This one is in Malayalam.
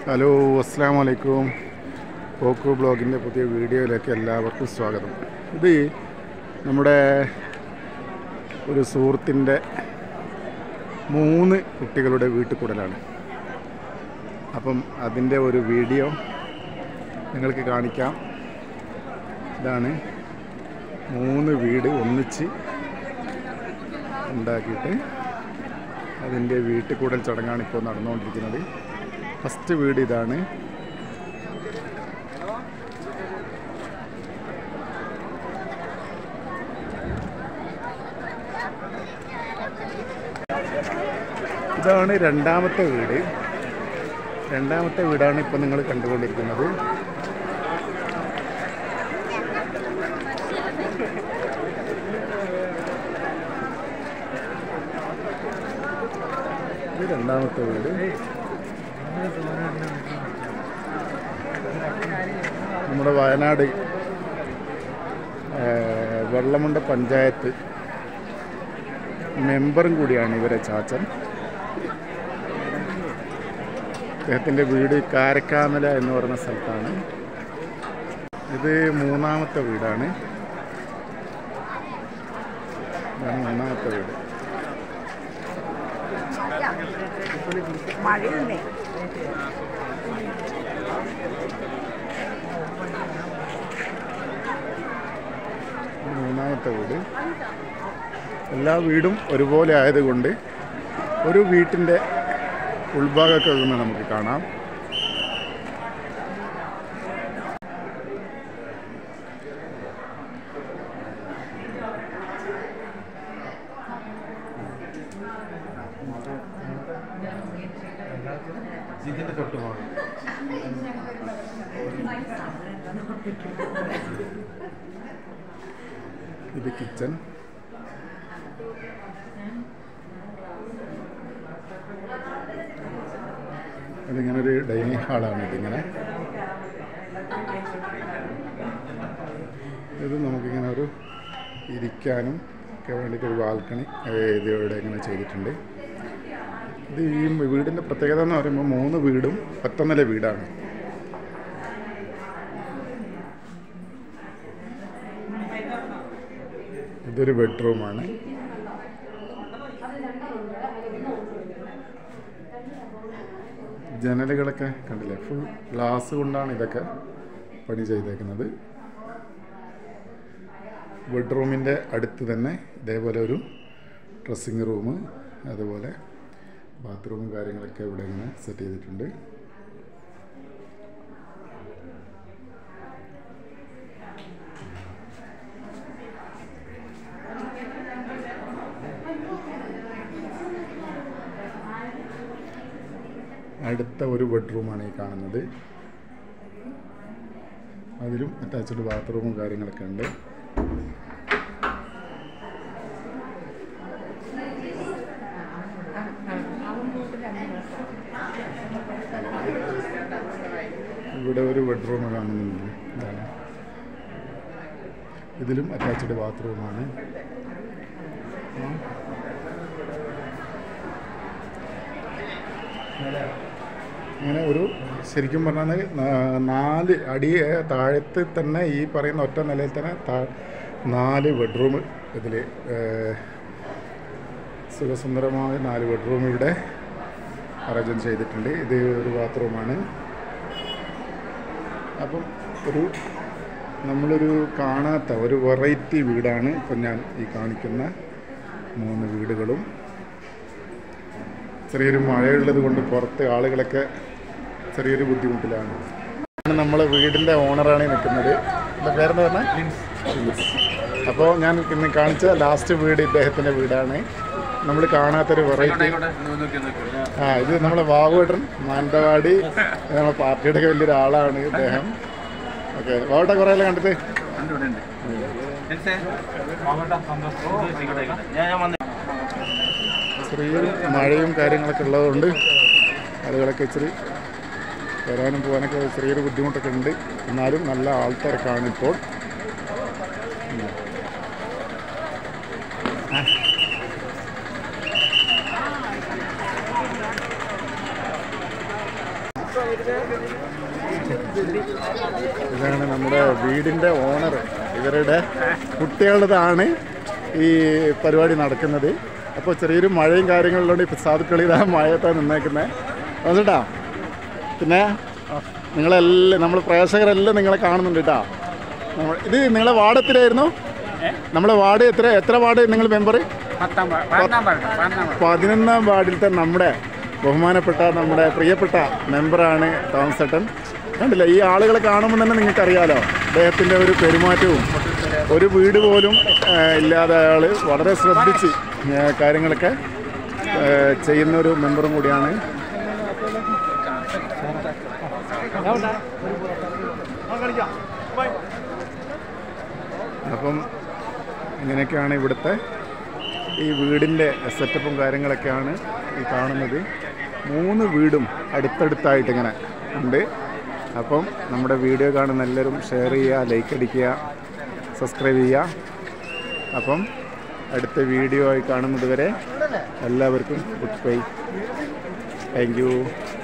ഹലോ അസ്സാം വലൈക്കും പോക്കു ബ്ലോഗിൻ്റെ പുതിയ വീഡിയോയിലേക്ക് എല്ലാവർക്കും സ്വാഗതം ഇത് നമ്മുടെ ഒരു സുഹൃത്തിൻ്റെ മൂന്ന് കുട്ടികളുടെ വീട്ടിൽ കൂടലാണ് അപ്പം അതിൻ്റെ ഒരു വീഡിയോ നിങ്ങൾക്ക് കാണിക്കാം ഇതാണ് മൂന്ന് വീട് ഒന്നിച്ച് ഉണ്ടാക്കിയിട്ട് അതിൻ്റെ വീട്ടിൽ കൂടൽ ചടങ്ങാണ് ഇപ്പോൾ നടന്നുകൊണ്ടിരിക്കുന്നത് ഫസ്റ്റ് വീട് ഇതാണ് ഇതാണ് രണ്ടാമത്തെ വീട് രണ്ടാമത്തെ വീടാണ് ഇപ്പോൾ നിങ്ങൾ കണ്ടുകൊണ്ടിരിക്കുന്നത് ഇത് രണ്ടാമത്തെ വീട് നമ്മുടെ വയനാട് ഏഹ്, വെള്ളമുണ്ട പഞ്ചായത്ത് മെമ്പറും കൂടിയാണ് ഇവരെ ചാച്ചൻ അദ്ദേഹത്തിൻ്റെ വീട് കാരക്കാമല എന്ന് പറയുന്ന സ്ഥലത്താണ് ഇത് മൂന്നാമത്തെ വീടാണ് ഇതാണ് മൂന്നാമത്തെ വീട് മഴയുണ്ടേ ഇത് മൂന്നാമത്തെ വീട് എല്ലാ വീടും ഒരുപോലെ ആയതുകൊണ്ട് ഒരു വീട്ടിൻ്റെ ഉൾഭാഗമൊക്കെ നിന്ന് നമുക്ക് കാണാം ഇതിന്റെ തൊട്ടുപോകും ഇത് കിച്ചൺ ഇതിങ്ങനെ ഒരു ഡൈനിങ് ഹാളാണ് ഇതിങ്ങനെ ഇത് നമുക്കിങ്ങനെ ഒരു ഇരിക്കാനും ഒക്കെ വേണ്ടിയിട്ട് ഒരു ബാൽക്കണി ഇതിവിടെ ഇങ്ങനെ ചെയ്തിട്ടുണ്ട് ഇത് ഈ വീടിൻ്റെ പ്രത്യേകത എന്ന് പറയുമ്പോൾ മൂന്ന് വീടും ഒറ്റനില വീടാണ് ഇതൊരു ബെഡ്റൂമാണ് ജനലുകളൊക്കെ കണ്ടില്ലേ ഫുൾ ഗ്ലാസ് കൊണ്ടാണ് ഇതൊക്കെ പണി ചെയ്തേക്കുന്നത് ബെഡ്റൂമിൻ്റെ അടുത്ത് തന്നെ ഇതേപോലെ ഒരു ഡ്രസ്സിങ് റൂം അതുപോലെ ബാത്റൂമും കാര്യങ്ങളൊക്കെ ഇവിടെ ഇങ്ങനെ സെറ്റ് ചെയ്തിട്ടുണ്ട് അടുത്ത ഒരു ബെഡ്റൂമാണ് ഈ കാണുന്നത് അതിലും അറ്റാച്ച്ഡ് ബാത്റൂമും കാര്യങ്ങളൊക്കെ ഉണ്ട് ഇവിടെ ഒരു ബെഡ്റൂം കാണുന്നുണ്ട് ഇതാണ് ഇതിലും അറ്റാച്ച്ഡ് ബാത്റൂമാണ് അങ്ങനെ ഒരു ശരിക്കും പറഞ്ഞാൽ നാ- നാല് അടി ഏ, താഴത്ത് തന്നെ ഈ പറയുന്ന ഒറ്റ നിലയിൽ തന്നെ താ- നാല് ബെഡ്റൂം ഇതിൽ സുഖസുന്ദരമായ നാല് ബെഡ്റൂം ഇവിടെ അറേഞ്ച് ചെയ്തിട്ടുണ്ട് ഇത് ഒരു ബാത്റൂമാണ് അപ്പം ഒരു നമ്മളൊരു കാണാത്ത ഒരു വെറൈറ്റി വീടാണ് ഇപ്പം ഞാൻ ഈ കാണിക്കുന്ന മൂന്ന് വീടുകളും ചെറിയൊരു മഴയുള്ളത് കൊണ്ട് പുറത്ത് ആളുകളൊക്കെ ചെറിയൊരു ബുദ്ധിമുട്ടിലാണ് നമ്മളെ വീടിൻ്റെ ഓണറാണ് ഈ നിൽക്കുന്നത് എന്താ പേരെന്ന് പറഞ്ഞാൽ അപ്പോൾ ഞാൻ ഇന്ന് കാണിച്ച ലാസ്റ്റ് വീട് ഇദ്ദേഹത്തിൻ്റെ വീടാണ് നമ്മൾ കാണാത്തൊരു വെറൈറ്റി ആ ഇത് നമ്മളെ വാവുവേട്ടൻ മാനന്തവാടി നമ്മളെ പാർട്ടിയുടെ ഒക്കെ വലിയൊരു ആളാണ് ഇദ്ദേഹം ഓക്കെ വാവട്ടെ കുറേ എല്ലാം കണ്ടിട്ട് ചെറിയൊരു മഴയും കാര്യങ്ങളൊക്കെ ഉള്ളതുകൊണ്ട് ആളുകളൊക്കെ ഇച്ചിരി വരാനും പോകാനൊക്കെ ചെറിയൊരു ബുദ്ധിമുട്ടൊക്കെ ഉണ്ട് എന്നാലും നല്ല ആൾത്തിരക്കാണ് ഇപ്പോൾ ഉം. ആ. ഇതാണ് നമ്മുടെ വീടിൻ്റെ ഓണർ ഇവരുടെ കുട്ടികളുടേതാണ് ഈ പരിപാടി നടക്കുന്നത് അപ്പോൾ ചെറിയൊരു മഴയും കാര്യങ്ങളിലുണ്ട് ഇപ്പോൾ സാധുക്കളി ഇതാ മഴയത്താണ് നിന്നേക്കുന്നത് വന്നിട്ടാ പിന്നെ നിങ്ങളെല്ലാം നമ്മൾ പ്രേക്ഷകരെല്ലാം നിങ്ങളെ കാണുന്നുണ്ട് കേട്ടോ നമ്മൾ ഇത് നിങ്ങളെ വാർഡ് എത്രയായിരുന്നു നമ്മളെ വാർഡ് എത്ര എത്ര വാർഡ് നിങ്ങൾ മെമ്പർ പത്താം വാ- പതിനൊന്നാം വാർഡ്, പതിനൊന്നാം വാർഡ്. പതിനൊന്നാം വാർഡിലത്തെ നമ്മുടെ ബഹുമാനപ്പെട്ട നമ്മുടെ പ്രിയപ്പെട്ട മെമ്പറാണ് തോമസ് ഏട്ടൻ കണ്ടില്ല ഈ ആളുകളെ കാണുമ്പോൾ തന്നെ നിങ്ങൾക്ക് അറിയാലോ അദ്ദേഹത്തിൻ്റെ ഒരു പെരുമാറ്റവും ഒരു വീട് പോലും ആ, ഇല്ലാതെ അയാൾ വളരെ ശ്രദ്ധിച്ച് ആ, കാര്യങ്ങളൊക്കെ ആ, ചെയ്യുന്ന ഒരു മെമ്പറും കൂടിയാണ് അപ്പം ഇങ്ങനെയൊക്കെയാണ് ഇവിടുത്തെ ഈ വീടിൻ്റെ സെറ്റപ്പും കാര്യങ്ങളൊക്കെയാണ് ഈ കാണുന്നത് മൂന്ന് വീടും അടുത്തടുത്തായിട്ട് ഇങ്ങനെ ഉണ്ട് അപ്പം നമ്മുടെ വീഡിയോ കാണുന്ന എല്ലാവരും ഷെയർ ചെയ്യുക ലൈക്ക് അടിക്കുക സബ്സ്ക്രൈബ് ചെയ്യുക അപ്പം അടുത്ത വീഡിയോ ആയി കാണുന്നത് വരെ എല്ലാവർക്കും ഗുഡ് ബൈ താങ്ക് യു